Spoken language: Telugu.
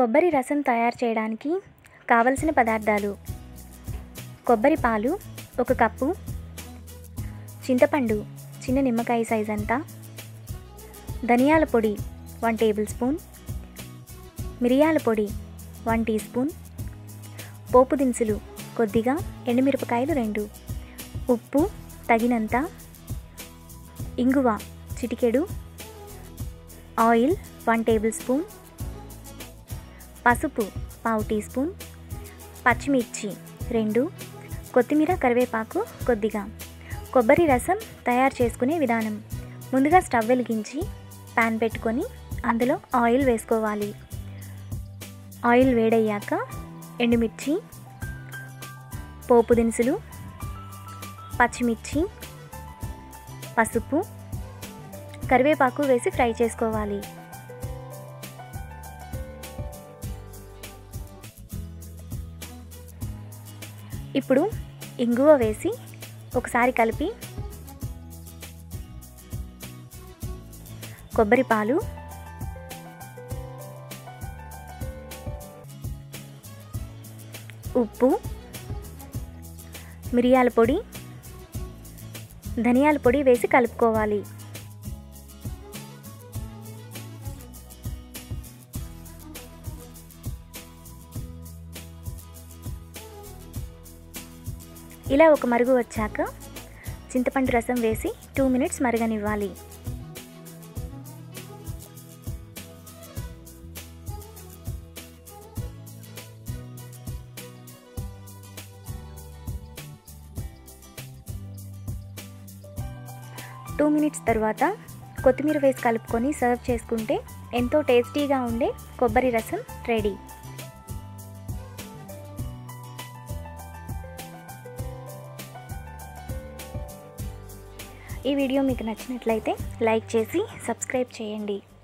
కొబ్బరి రసం తయారు చేయడానికి కావలసిన పదార్థాలు కొబ్బరి పాలు ఒక కప్పు చింతపండు చిన్న నిమ్మకాయ సైజ్ అంతా ధనియాల పొడి వన్ టేబుల్ స్పూన్ మిరియాల పొడి వన్ టీ స్పూన్ పోపు దినుసులు కొద్దిగా ఎండుమిరపకాయలు రెండు ఉప్పు తగినంత ఇంగువ చిటికెడు ఆయిల్ వన్ టేబుల్ స్పూన్ పసుపు పావు టీ స్పూన్ పచ్చిమిర్చి రెండు కొత్తిమీర కరివేపాకు కొద్దిగా కొబ్బరి రసం తయారు చేసుకునే విధానం ముందుగా స్టవ్ వెలిగించి ప్యాన్ పెట్టుకొని అందులో ఆయిల్ వేసుకోవాలి ఆయిల్ వేడయ్యాక ఎండుమిర్చి పోపు దినుసులు పచ్చిమిర్చి పసుపు కరివేపాకు వేసి ఫ్రై చేసుకోవాలి ఇప్పుడు ఇంగువ వేసి ఒకసారి కలిపి కొబ్బరి పాలు ఉప్పు మిరియాల పొడి ధనియాల పొడి వేసి కలుపుకోవాలి ఇలా ఒక మరుగు వచ్చాక చింతపండు రసం వేసి టూ మినిట్స్ మరగనివ్వాలి టూ మినిట్స్ తర్వాత కొత్తిమీర వేసి కలుపుకొని సర్వ్ చేసుకుంటే ఎంతో టేస్టీగా ఉండే కొబ్బరి రసం రెడీ ఈ వీడియో మీకు నచ్చినట్లయితే లైక్ చేసి సబ్స్క్రైబ్ చేయండి